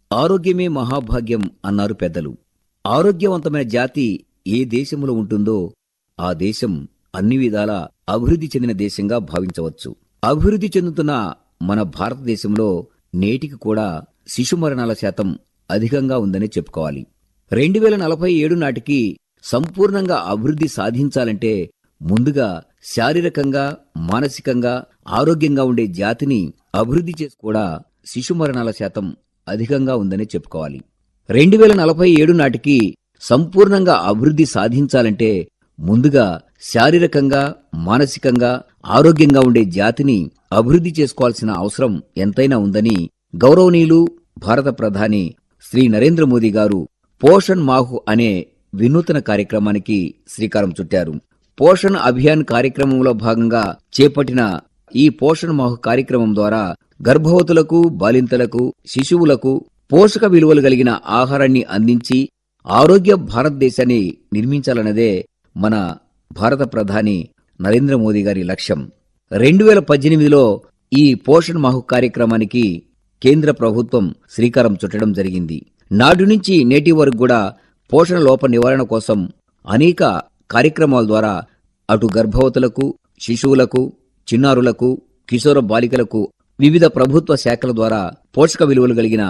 ఆరోగ్యమే మహాభాగ్యం అన్నారు పెద్దలు ఆరోగ్యవంతమైన జాతి ఏ దేశంలో ఉంటుందో ఆ దేశం అన్ని విధాల అభివృద్ధి చెందిన దేశంగా భావించవచ్చు అభివృద్ధి చెందుతున్న మన భారతదేశంలో నేటికి కూడా శిశు మరణాల శాతం అధికంగా ఉందని చెప్పుకోవాలి రెండు వేల నలభై ఏడు నాటికి సంపూర్ణంగా అభివృద్ధి సాధించాలంటే ముందుగా శారీరకంగా మానసికంగా ఆరోగ్యంగా ఉండే జాతిని అభివృద్ధి చేసి కూడా శిశు మరణాల శాతం అధికంగా ఉందని చెప్పుకోవాలి రెండు వేల నలభై ఏడు నాటికి సంపూర్ణంగా అభివృద్ధి సాధించాలంటే ముందుగా శారీరకంగా మానసికంగా ఆరోగ్యంగా ఉండే జాతిని అభివృద్ధి చేసుకోవాల్సిన అవసరం ఎంతైనా ఉందని గౌరవనీయులు భారత ప్రధాని శ్రీ నరేంద్ర మోదీ గారు పోషణ్ మాహు అనే వినూతన కార్యక్రమానికి శ్రీకారం చుట్టారు పోషణ్ అభియాన్ కార్యక్రమంలో భాగంగా చేపట్టిన ఈ పోషణ్ మాహు కార్యక్రమం ద్వారా గర్భవతులకు బాలింతలకు శిశువులకు పోషక విలువలు కలిగిన ఆహారాన్ని అందించి ఆరోగ్య భారతదేశాన్ని నిర్మించాలన్నదే మన భారత ప్రధాని నరేంద్ర మోదీ గారి లక్ష్యం రెండు వేల పద్దెనిమిదిలో ఈ పోషణ్ మాహు కార్యక్రమానికి కేంద్ర ప్రభుత్వం శ్రీకారం చుట్టడం జరిగింది నాటి నుంచి నేటి వరకు కూడా పోషణ లోప నివారణ కోసం అనేక కార్యక్రమాల ద్వారా అటు గర్భవతులకు శిశువులకు చిన్నారులకు కిశోర బాలికలకు వివిధ ప్రభుత్వ శాఖల ద్వారా పోషక విలువలు కలిగిన